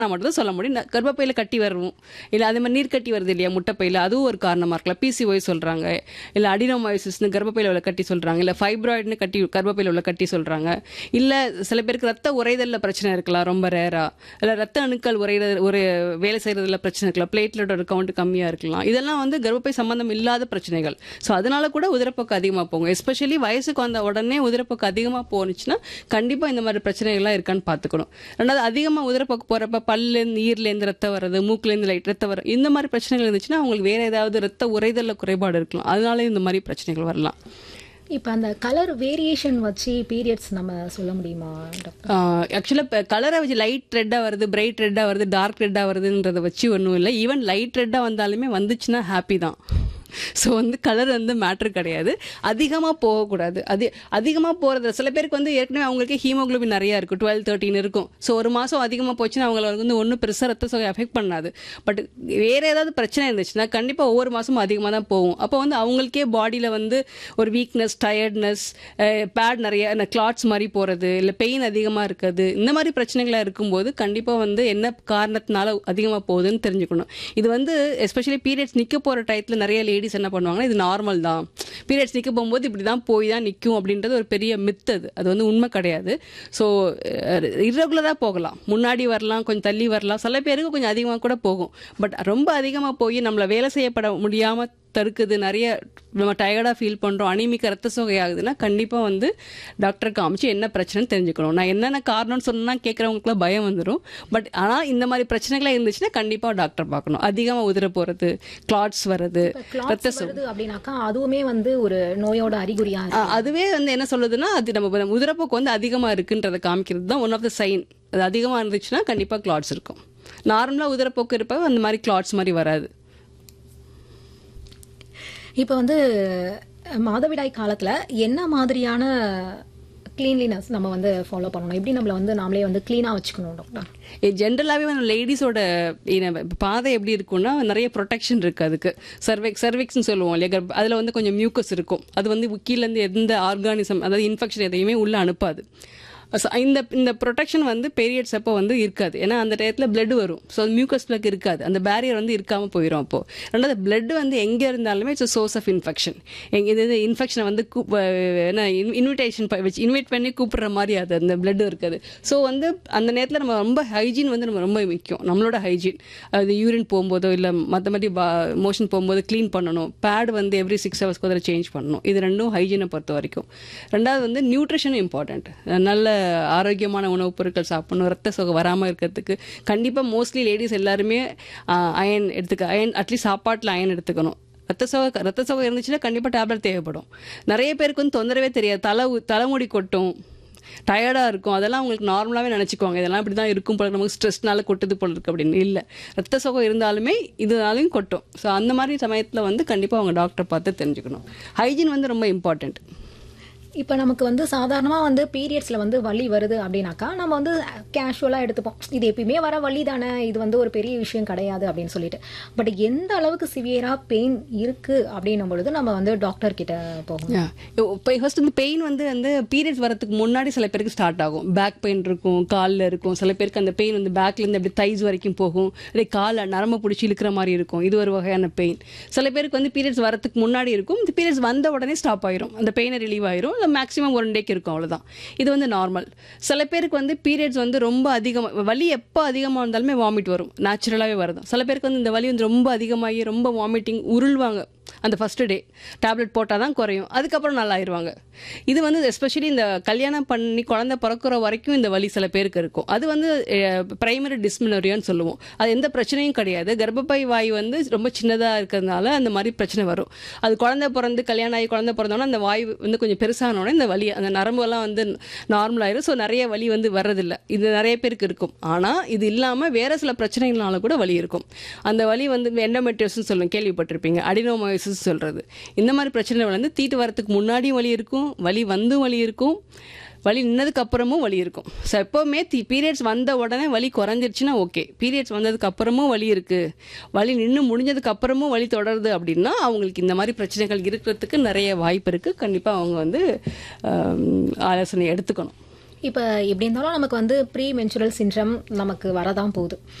மட்டும் தான் சொல்ல முடியும் ந- கர்ப்பப்பையில கட்டி வரும் இல்லை அதே மாதிரி நீர் கட்டி வருது இல்லையா முட்டைப்பையில் அதுவும் ஒரு காரணமாக இருக்கலாம் பிசிஓய் சொல்கிறாங்க இல்லை அடினோமயோசிஸ்னு கர்ப்பப்பையில் உள்ள கட்டி சொல்கிறாங்க இல்லை ஃபைப்ராய்டுன்னு கட்டி கர்ப்பப்பையில் உள்ள கட்டி சொல்கிறாங்க இல்லை சில பேருக்கு ரத்த உறைதலில் பிரச்சனை இருக்கலாம் ரொம்ப ரேராக இல்லை ரத்த அணுக்கள் உறையிறது ஒரு வேலை செய்கிறதுல பிரச்சனை இருக்கலாம் பிளேட்லெட்டோட கவுண்ட் கம்மியாக இருக்கலாம் இதெல்லாம் வந்து கர்ப்பப்பை சம்பந்தம் இல்லாத பிரச்சனைகள் ஸோ அதனால கூட உதிரப்போக்கு அதிகமாக போகும் எஸ்பெஷலி வயசுக்கு வந்த உடனே உதிரப்போக்கு அதிகமாக போனுச்சுன்னா கண்டிப்பாக இந்த மாதிரி பிரச்சனைகள்லாம் இருக்கான்னு பார்த்துக்கணும் ரெண்டாவது அதிகமாக உதிரப்போக்கு போகிறப்ப பல்லேருந்து ஈர்லேருந்து ரத்தம் வர்றது மூக்குலேருந்து லைட் ரத்தம் வரும் இந்த மாதிரி பிரச்சனைகள் இருந்துச்சுன்னா அவங்களுக்கு வேற ஏதாவது ரத்த உறைதலில் குறைபாடு இருக்கலாம் அதனால இந்த மாதிரி பிரச்சனைகள் வரலாம் இப்போ அந்த கலர் வேரியேஷன் வச்சு பீரியட்ஸ் நம்ம சொல்ல முடியுமா டாக்டர் ஆக்சுவலாக இப்போ கலரை வச்சு லைட் ரெட்டாக வருது பிரைட் ரெட்டாக வருது டார்க் ரெட்டாக வருதுன்றதை வச்சு ஒன்றும் இல்லை ஈவன் லைட் ரெட்டாக வந்தாலுமே வந்துச்சுன்னா ஹாப்பி தான் ஸோ வந்து கலர் வந்து மேட்ரு கிடையாது அதிகமாக போகக்கூடாது அது அதிகமாக போகிறது சில பேருக்கு வந்து ஏற்கனவே அவங்களுக்கே ஹீமோகுளோபின் நிறையா இருக்கும் டுவெல் தேர்ட்டின் இருக்கும் ஸோ ஒரு மாதம் அதிகமாக போச்சுன்னா அவங்களுக்கு வந்து ஒன்றும் பெருசாக ரத்த சோகை அஃபெக்ட் பண்ணாது பட் வேறு ஏதாவது பிரச்சனை இருந்துச்சுன்னா கண்டிப்பாக ஒவ்வொரு மாதமும் அதிகமாக தான் போகும் அப்போ வந்து அவங்களுக்கே பாடியில் வந்து ஒரு வீக்னஸ் டயர்ட்னஸ் பேட் நிறைய கிளாட்ஸ் மாதிரி போகிறது இல்லை பெயின் அதிகமாக இருக்குது இந்த மாதிரி பிரச்சனைகளாக இருக்கும்போது கண்டிப்பாக வந்து என்ன காரணத்தினால அதிகமாக போகுதுன்னு தெரிஞ்சுக்கணும் இது வந்து எஸ்பெஷலி பீரியட்ஸ் நிற்க போகிற டயத்தில் நிறைய லேடிஸ் என்ன பண்ணுவாங்கன்னா இது நார்மல் தான் பீரியட்ஸ் நிற்க போகும்போது இப்படி தான் போய் தான் நிற்கும் அப்படின்றது ஒரு பெரிய மித் அது அது வந்து உண்மை கிடையாது ஸோ இர்ரெகுலராக போகலாம் முன்னாடி வரலாம் கொஞ்சம் தள்ளி வரலாம் சில பேருக்கு கொஞ்சம் அதிகமாக கூட போகும் பட் ரொம்ப அதிகமாக போய் நம்மளை வேலை செய்யப்பட முடியாமல் தடுக்குது நிறைய நம்ம டயர்டாக ஃபீல் பண்ணுறோம் அனிமிக்க ரத்த சோகை ஆகுதுன்னா கண்டிப்பாக வந்து டாக்டர் காமிச்சு என்ன பிரச்சனைன்னு தெரிஞ்சுக்கணும் நான் என்னென்ன காரணம்னு சொன்னா கேட்குறவங்களுக்குலாம் பயம் வந்துடும் பட் ஆனால் இந்த மாதிரி பிரச்சனைகளாக இருந்துச்சுன்னா கண்டிப்பாக டாக்டர் பார்க்கணும் அதிகமாக உதிர போகிறது கிளாட்ஸ் வர்றது ரத்த கிளாத்ஸ் வருது அப்படின்னாக்கா அதுவுமே வந்து ஒரு நோயோட அறிகுறியா ஆ, அதுவே வந்து என்ன சொல்லுதுன்னா அது நம்ம உதிரப்போக்கு வந்து அதிகமாக இருக்குன்றதை காமிக்கிறது தான் ஒன் ஆஃப் த சைன் அது அதிகமாக இருந்துச்சுன்னா கண்டிப்பாக கிளாட்ஸ் இருக்கும் நார்மலாக உதிரப்போக்கு இருப்ப அந்த மாதிரி கிளாட்ஸ் மாதிரி வராது இப்போ வந்து மாதவிடாய் காலத்துல என்ன மாதிரியான கிளீன்லினஸ் நம்ம வந்து ஃபாலோ பண்ணணும் எப்படி நம்மள வந்து நாமளே வந்து க்ளீனாக வச்சுக்கணும் டாக்டர் ஜென்ரலாகவே வந்து லேடிஸோட பாதை எப்படி இருக்கும்னா நிறைய ப்ரொடெக்ஷன் இருக்குது அதுக்கு சர்வெக் சர்வெக்ஸ்னு சொல்லுவோம் இல்லையா கர்ப்ப- அதுல வந்து கொஞ்சம் மியூக்கஸ் இருக்கும் அது வந்து கீழேருந்து எந்த ஆர்கானிசம் அதாவது இன்ஃபெக்ஷன் எதையுமே உள்ள அனுப்பாது So, இந்த இந்த ப்ரொடெக்ஷன் வந்து பீரியட்ஸ் அப்போ வந்து இருக்காது ஏன்னா அந்த டயத்தில் blood வரும் ஸோ மியூக்கஸ் பிளக் இருக்காது அந்த பேரியர் வந்து இருக்காம போயிடும் அப்போ ரெண்டாவது blood வந்து எங்கே இருந்தாலுமே இட்ஸ் சோர்ஸ் ஆஃப் இன்ஃபெக்ஷன் எங்க இது இன்ஃபெக்ஷனை வந்து கூப் என்ன இன்விடேஷன் வச்சு இன்வைட் பண்ணி கூப்பிடுற மாதிரி அது அந்த blood இருக்குது ஸோ வந்து அந்த நேரத்தில் நம்ம ரொம்ப ஹைஜீன் வந்து நம்ம ரொம்ப முக்கியம் நம்மளோட ஹைஜீன் அது யூரின் போகும்போதோ இல்லை மற்றபடி மோஷன் போகும்போது க்ளீன் பண்ணணும் பேட் வந்து எவ்ரி சிக்ஸ் ஹவர்ஸ்க்கு ஒரு சேஞ்ச் பண்ணணும் இது ரெண்டும் ஹைஜீனை பொறுத்த வரைக்கும் ரெண்டாவது வந்து நியூட்ரிஷன் இம்பார்ட்டண்ட் நல்ல ஆரோக்கியமான உணவுப் பொருட்கள் சாப்பிடணும் ரத்த சோகை வராமல் இருக்கிறதுக்கு கண்டிப்பாக மோஸ்ட்லி லேடிஸ் எல்லாருமே அயன் எடுத்துக்க அயன் அட்லீஸ்ட் சாப்பாட்டில் அயன் எடுத்துக்கணும் ரத்த சோகை ரத்த சோகை இருந்துச்சுன்னா கண்டிப்பாக டேப்லெட் தேவைப்படும் நிறைய பேருக்கு வந்து தொந்தரவே தெரியாது தலை உ- தலைமுடி கொட்டும் டயர்டாக இருக்கும் அதெல்லாம் உங்களுக்கு நார்மலாகவே நினச்சிக்குவாங்க இதெல்லாம் இப்படி தான் இருக்கும் போல நமக்கு ஸ்ட்ரெஸ்னால கொட்டுது போல இருக்கு அப்படின்னு இல்லை ரத்த சோகம் இருந்தாலுமே இதனாலையும் கொட்டும் ஸோ அந்த மாதிரி சமயத்தில் வந்து கண்டிப்பாக அவங்க டாக்டர் பார்த்து தெரிஞ்சுக்கணும் ஹைஜீன் வந்து ரொம்ப இம்பார்ட்டண்ட் இப்போ நமக்கு வந்து சாதாரணமாக வந்து பீரியட்ஸில் வந்து வலி வருது அப்படின்னாக்கா நம்ம வந்து கேஷுவலாக எடுத்துப்போம் இது எப்பயுமே வர வலி தானே இது வந்து ஒரு பெரிய விஷயம் கிடையாது அப்படின்னு சொல்லிட்டு பட் எந்த அளவுக்கு சிவியராக பெயின் இருக்கு அப்படின்னும் பொழுது நம்ம வந்து டாக்டர் கிட்ட போகணும் இப்போ ஃபர்ஸ்ட் இந்த பெயின் வந்து வந்து பீரியட்ஸ் வரதுக்கு முன்னாடி சில பேருக்கு ஸ்டார்ட் ஆகும் பேக் பெயின் இருக்கும் காலில் இருக்கும் சில பேருக்கு அந்த பெயின் வந்து பேக்லேருந்து அப்படி தைஸ் வரைக்கும் போகும் அப்படியே காலை நரம்பு பிடிச்சி இழுக்கிற மாதிரி இருக்கும் இது ஒரு வகையான பெயின் சில பேருக்கு வந்து பீரியட்ஸ் வரதுக்கு முன்னாடி இருக்கும் இந்த பீரியட்ஸ் வந்த உடனே ஸ்டாப் ஆயிரும் அந்த பெயினை ரிலீவ் ஆயிரும் இல்லை மேக்ஸிமம் ஒன் டேக்கு இருக்கும் அவ்வளவுதான் இது வந்து நார்மல் சில பேருக்கு வந்து பீரியட்ஸ் வந்து ரொம்ப அதிகமாக வலி எப்போ அதிகமாக இருந்தாலுமே வாமிட் வரும் நேச்சுரலாகவே வருது சில பேருக்கு வந்து இந்த வலி வந்து ரொம்ப அதிகமாகி ரொம்ப வாமிட்டிங் உருள்வாங்க அந்த ஃபர்ஸ்ட் டே டேப்லெட் போட்டால் தான் குறையும் அதுக்கப்புறம் நல்லா ஆயிருவாங்க இது வந்து எஸ்பெஷலி இந்த கல்யாணம் பண்ணி குழந்தை பிறக்கிற வரைக்கும் இந்த வலி சில பேருக்கு இருக்கும் அது வந்து பிரைமரி டிஸ்மினரியான்னு சொல்லுவோம் அது எந்த பிரச்சனையும் கிடையாது கர்ப்பப்பை வாய் வந்து ரொம்ப சின்னதாக இருக்கிறதுனால அந்த மாதிரி பிரச்சனை வரும் அது குழந்தை பிறந்து கல்யாணம் ஆகி குழந்தை பிறந்தோன்னா அந்த வாய் வந்து கொஞ்சம் பெருசானோடனே இந்த வலி அந்த நரம்பெல்லாம் வந்து நார்மல் ஆயிரும் ஸோ நிறைய வலி வந்து வர்றதில்ல இது நிறைய பேருக்கு இருக்கும் ஆனால் இது இல்லாமல் வேற சில பிரச்சனைகள்னால கூட வலி இருக்கும் அந்த வலி வந்து எண்டோமெட்ரியோஸ்னு சொல்லுவோம் கேள்விப்பட்டிருப்பீங்க அடினோமயோசிஸ் சொல்றது இந்த மாதிரி பிரச்சனை வந்து தீட்டு வரதுக்கு முன்னாடியும் வலி இருக்கும் வலி வந்தும் வலி இருக்கும் வலி நின்னதுக்கு அப்புறமும் வலி இருக்கும் ஸோ எப்போவுமே தி பீரியட்ஸ் வந்த உடனே வலி குறைஞ்சிருச்சுன்னா ஓகே பீரியட்ஸ் வந்ததுக்கு அப்புறமும் வலி இருக்கு வலி நின்று முடிஞ்சதுக்கு அப்புறமும் வலி தொடருது அப்படின்னா அவங்களுக்கு இந்த மாதிரி பிரச்சனைகள் இருக்கிறதுக்கு நிறைய வாய்ப்பு இருக்கு கண்டிப்பாக அவங்க வந்து ஆம், ஆலோசனை எடுத்துக்கணும் இப்போ எப்படி இருந்தாலும் நமக்கு வந்து ப்ரீ மென்சுரல் சின்ரம் நமக்கு வரதான் போகுது